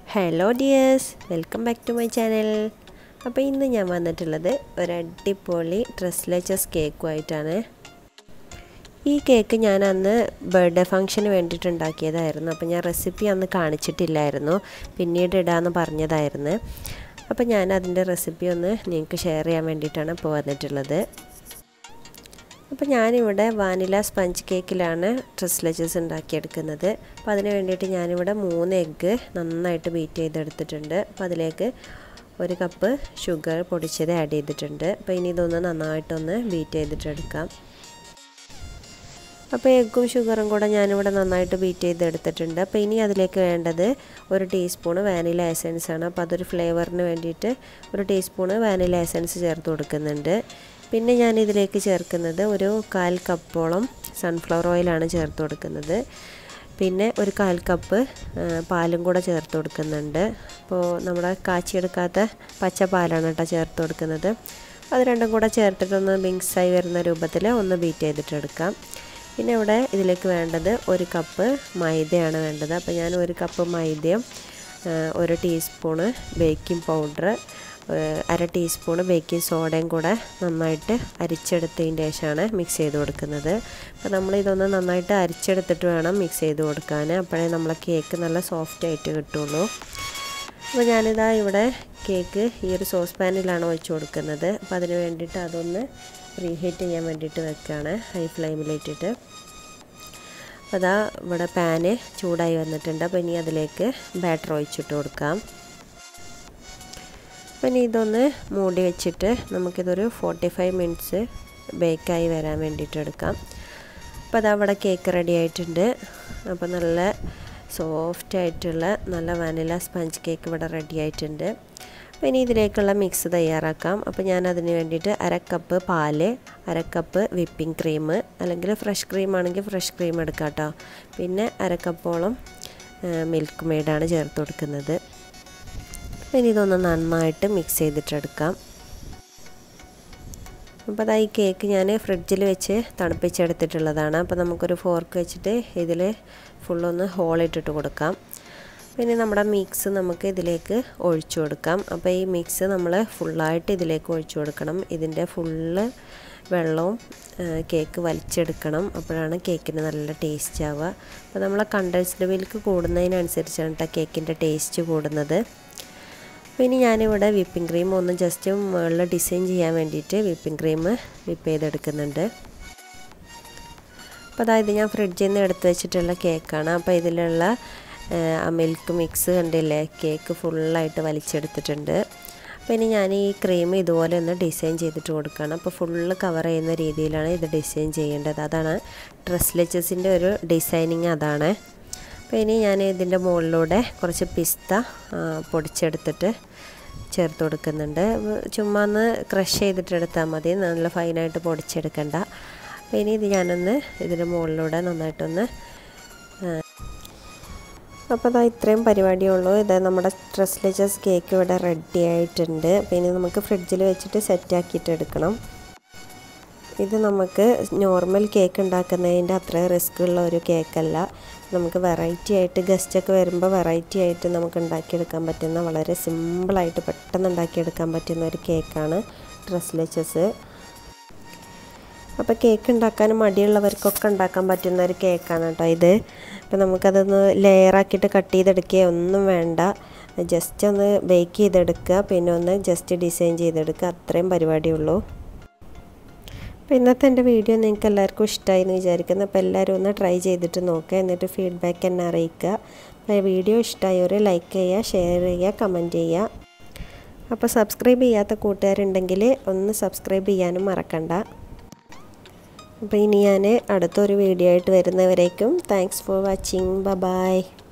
hello dears welcome back to my channel അപ്പോൾ ഇന്ന് ഞാൻ വന്നിട്ടുള്ളത് ഒരു അടിപൊളി ഡ്രസ്ലെച്ചസ് കേക്കുമായിട്ടാണ് ഈ കേക്ക് ഞാൻ അന്ന് ബർത്ത്ഡേ ഫംഗ്ഷന് വേണ്ടിയിട്ട് ഉണ്ടാക്കിയതായിരുന്നു അപ്പോൾ ഞാൻ റെസിപ്പി അന്ന് കാണിച്ചിട്ടില്ലായിരുന്നു പിന്നീട് ഇടാമെന്ന് പറഞ്ഞതായിരുന്നു അപ്പോൾ ഞാൻ അതിൻ്റെ റെസിപ്പി ഒന്ന് നിങ്ങൾക്ക് ഷെയർ ചെയ്യാൻ വേണ്ടിയിട്ടാണ് ഇപ്പോൾ വന്നിട്ടുള്ളത് അപ്പോൾ ഞാനിവിടെ വാനില സ്പഞ്ച് കേക്കിലാണ് ട്രസ്ലെച്ചസ് ഉണ്ടാക്കിയെടുക്കുന്നത് അപ്പോൾ അതിന് വേണ്ടിയിട്ട് ഞാനിവിടെ മൂന്ന് എഗ്ഗ് നന്നായിട്ട് ബീറ്റ് ചെയ്തെടുത്തിട്ടുണ്ട് അപ്പോൾ അതിലേക്ക് ഒരു കപ്പ് ഷുഗർ പൊടിച്ചത് ആഡ് ചെയ്തിട്ടുണ്ട് അപ്പോൾ ഇനി ഇതൊന്ന് നന്നായിട്ടൊന്ന് ബീറ്റ് ചെയ്തിട്ടെടുക്കാം അപ്പോൾ എഗ്ഗും ഷുഗറും കൂടെ ഞാനിവിടെ നന്നായിട്ട് ബീറ്റ് ചെയ്തെടുത്തിട്ടുണ്ട് അപ്പോൾ ഇനി അതിലേക്ക് വേണ്ടത് ഒരു ടീസ്പൂണ് വാനില എസൻസ് ആണ് അപ്പോൾ അതൊരു ഫ്ലേവറിന് വേണ്ടിയിട്ട് ഒരു ടീസ്പൂണ് വാനില എസൻസ് ചേർത്ത് കൊടുക്കുന്നുണ്ട് പിന്നെ ഞാൻ ഇതിലേക്ക് ചേർക്കുന്നത് ഒരു കാൽ കപ്പോളം സൺഫ്ലവർ ഓയിലാണ് ചേർത്ത് കൊടുക്കുന്നത് പിന്നെ ഒരു കാൽ കപ്പ് പാലും കൂടെ ചേർത്ത് കൊടുക്കുന്നുണ്ട് അപ്പോൾ നമ്മുടെ കാച്ചിയെടുക്കാത്ത പച്ച പാലാണ് കേട്ടോ ചേർത്ത് കൊടുക്കുന്നത് അത് രണ്ടും കൂടെ ചേർത്തിട്ടൊന്ന് മിക്സായി വരുന്ന രൂപത്തിൽ ഒന്ന് ബീറ്റ് ചെയ്തിട്ടെടുക്കാം പിന്നെ ഇവിടെ ഇതിലേക്ക് വേണ്ടത് ഒരു കപ്പ് മൈദയാണ് വേണ്ടത് അപ്പോൾ ഞാൻ ഒരു കപ്പ് മൈദയും ഒരു ടീസ്പൂണ് ബേക്കിംഗ് പൗഡർ അര ടീസ്പൂണ് ബേക്കിംഗ് സോഡയും കൂടെ നന്നായിട്ട് അരിച്ചെടുത്തതിൻ്റെ ശേഷമാണ് മിക്സ് ചെയ്ത് കൊടുക്കുന്നത് അപ്പോൾ നമ്മൾ ഇതൊന്ന് നന്നായിട്ട് അരിച്ചെടുത്തിട്ട് വേണം മിക്സ് ചെയ്ത് കൊടുക്കാൻ അപ്പോഴേ നമ്മളെ കേക്ക് നല്ല സോഫ്റ്റ് ആയിട്ട് കിട്ടുള്ളൂ അപ്പോൾ ഞാനിതാ ഇവിടെ കേക്ക് ഈ ഒരു സോസ് പാനിലാണ് ഒഴിച്ച് കൊടുക്കുന്നത് അപ്പോൾ അതിന് വേണ്ടിയിട്ട് അതൊന്ന് പ്രീഹീറ്റ് ചെയ്യാൻ വേണ്ടിയിട്ട് വെക്കുകയാണ് ഹൈ ഫ്ലെയിമിലിട്ടിട്ട് അപ്പോൾ അതാ ഇവിടെ പാന് ചൂടായി വന്നിട്ടുണ്ട് അപ്പോൾ ഇനി അതിലേക്ക് ബാറ്റർ ഒഴിച്ചിട്ട് കൊടുക്കാം പിന്നെ ഇതൊന്ന് മൂടി വെച്ചിട്ട് നമുക്കിതൊരു ഫോർട്ടി ഫൈവ് മിനിറ്റ്സ് ബേക്കായി വരാൻ വേണ്ടിയിട്ട് എടുക്കാം അപ്പോൾ അത് അവിടെ കേക്ക് റെഡി ആയിട്ടുണ്ട് അപ്പോൾ നല്ല സോഫ്റ്റ് ആയിട്ടുള്ള നല്ല വാനില സ്പഞ്ച് കേക്ക് ഇവിടെ റെഡി ആയിട്ടുണ്ട് അപ്പോൾ ഇനി ഇതിലേക്കുള്ള മിക്സ് തയ്യാറാക്കാം അപ്പോൾ ഞാൻ അതിന് വേണ്ടിയിട്ട് അര കപ്പ് പാല് അര കപ്പ് വിപ്പിംഗ് ക്രീം അല്ലെങ്കിൽ ഫ്രഷ് ക്രീം ആണെങ്കിൽ ഫ്രഷ് ക്രീം എടുക്കാം കേട്ടോ പിന്നെ അര കപ്പോളം മിൽക്ക് മെയ്ഡാണ് ചേർത്ത് കൊടുക്കുന്നത് ഇനി ഇതൊന്ന് നന്നായിട്ട് മിക്സ് ചെയ്തിട്ടെടുക്കാം അപ്പോൾ അതാ ഈ കേക്ക് ഞാൻ ഫ്രിഡ്ജിൽ വെച്ച് തണുപ്പിച്ചെടുത്തിട്ടുള്ളതാണ് അപ്പോൾ നമുക്കൊരു ഫോർക്ക് വെച്ചിട്ട് ഇതിൽ ഫുള്ളൊന്ന് ഹോൾ ഇട്ടിട്ട് കൊടുക്കാം പിന്നെ നമ്മുടെ മിക്സ് നമുക്ക് ഇതിലേക്ക് ഒഴിച്ചു കൊടുക്കാം അപ്പോൾ ഈ മിക്സ് നമ്മൾ ഫുള്ളായിട്ട് ഇതിലേക്ക് ഒഴിച്ചു കൊടുക്കണം ഇതിൻ്റെ ഫുള്ള് വെള്ളവും കേക്ക് വലിച്ചെടുക്കണം അപ്പോഴാണ് കേക്കിന് നല്ല ടേസ്റ്റ് ആവുക അപ്പോൾ നമ്മൾ കണ്ടൻസ്ഡ് മിൽക്ക് കൂടുന്നതിനനുസരിച്ചാണ് കേട്ടോ കേക്കിൻ്റെ ടേസ്റ്റ് കൂടുന്നത് പിന്നെ ഞാനിവിടെ വിപ്പിംഗ് ക്രീം ഒന്ന് ജസ്റ്റ് മുകളിൽ ഡിസൈൻ ചെയ്യാൻ വേണ്ടിയിട്ട് വിപ്പിംഗ് ക്രീം വിപ്പ് ചെയ്തെടുക്കുന്നുണ്ട് അപ്പോൾ അതായത് ഞാൻ ഫ്രിഡ്ജിൽ നിന്ന് എടുത്ത് വെച്ചിട്ടുള്ള കേക്കാണ് അപ്പോൾ ഇതിലുള്ള മിൽക്ക് മിക്സ് കണ്ടില്ലേ കേക്ക് ഫുള്ളായിട്ട് വലിച്ചെടുത്തിട്ടുണ്ട് അപ്പോൾ ഇനി ഞാൻ ഈ ക്രീം ഇതുപോലെ ഒന്ന് ഡിസൈൻ ചെയ്തിട്ട് കൊടുക്കുകയാണ് അപ്പോൾ ഫുള്ള് കവർ ചെയ്യുന്ന രീതിയിലാണ് ഇത് ഡിസൈൻ ചെയ്യേണ്ടത് അതാണ് ഡ്രസ്ലെച്ചസിൻ്റെ ഒരു ഡിസൈനിങ് അതാണ് അപ്പോൾ ഇനി ഞാൻ ഇതിൻ്റെ മുകളിലൂടെ കുറച്ച് പിസ്ത പൊടിച്ചെടുത്തിട്ട് ചേർത്ത് കൊടുക്കുന്നുണ്ട് ചുമ്മാ ഒന്ന് ക്രഷ് ചെയ്തിട്ട് എടുത്താൽ മതി നല്ല ഫൈനായിട്ട് പൊടിച്ചെടുക്കണ്ട അപ്പോൾ ഇനി ഇത് ഞാനൊന്ന് ഇതിൻ്റെ മുകളിലൂടെ നന്നായിട്ടൊന്ന് അപ്പോൾ അതാ ഇത്രയും പരിപാടിയേ ഉള്ളൂ ഇത് നമ്മുടെ ഡ്രസ്ലെച്ചസ് കേക്ക് ഇവിടെ റെഡി ആയിട്ടുണ്ട് അപ്പോൾ ഇനി നമുക്ക് ഫ്രിഡ്ജിൽ വെച്ചിട്ട് സെറ്റാക്കിയിട്ട് എടുക്കണം ഇത് നമുക്ക് നോർമൽ കേക്ക് ഉണ്ടാക്കുന്നതിൻ്റെ അത്ര റിസ്ക് ഉള്ള ഒരു കേക്കല്ല നമുക്ക് വെറൈറ്റി ആയിട്ട് ഗസ്റ്റൊക്കെ വരുമ്പോൾ വെറൈറ്റി ആയിട്ട് നമുക്ക് ഉണ്ടാക്കിയെടുക്കാൻ പറ്റുന്ന വളരെ സിമ്പിളായിട്ട് പെട്ടെന്ന് ഉണ്ടാക്കിയെടുക്കാൻ പറ്റുന്ന ഒരു കേക്കാണ് ഡ്രസ്ലെച്ചസ് അപ്പോൾ കേക്ക് ഉണ്ടാക്കാൻ മടിയുള്ളവർക്കൊക്കെ ഉണ്ടാക്കാൻ പറ്റുന്ന ഒരു കേക്കാണ് കേട്ടോ ഇത് അപ്പോൾ നമുക്കതൊന്ന് ലെയറാക്കിയിട്ട് കട്ട് ചെയ്തെടുക്കുക ഒന്നും വേണ്ട ജസ്റ്റ് ഒന്ന് ബേക്ക് ചെയ്തെടുക്കുക പിന്നെ ഒന്ന് ജസ്റ്റ് ഡിസൈൻ ചെയ്തെടുക്കുക അത്രയും പരിപാടിയുള്ളൂ അപ്പോൾ ഇന്നത്തെ എൻ്റെ വീഡിയോ നിങ്ങൾക്ക് എല്ലാവർക്കും ഇഷ്ടമായി എന്ന് വിചാരിക്കുന്നു അപ്പോൾ എല്ലാവരും ഒന്ന് ട്രൈ ചെയ്തിട്ട് നോക്കുക എന്നിട്ട് ഫീഡ്ബാക്ക് എന്നെ അറിയിക്കുക അപ്പോൾ വീഡിയോ ഇഷ്ടമായവർ ലൈക്ക് ചെയ്യുക ഷെയർ ചെയ്യുക കമൻറ്റ് ചെയ്യുക അപ്പോൾ സബ്സ്ക്രൈബ് ചെയ്യാത്ത കൂട്ടുകാരുണ്ടെങ്കിൽ ഒന്ന് സബ്സ്ക്രൈബ് ചെയ്യാനും മറക്കണ്ട അപ്പോൾ ഇനി ഞാൻ അടുത്തൊരു വീഡിയോ ആയിട്ട് വരുന്നവരേക്കും താങ്ക്സ് ഫോർ വാച്ചിങ് ബ ബായ്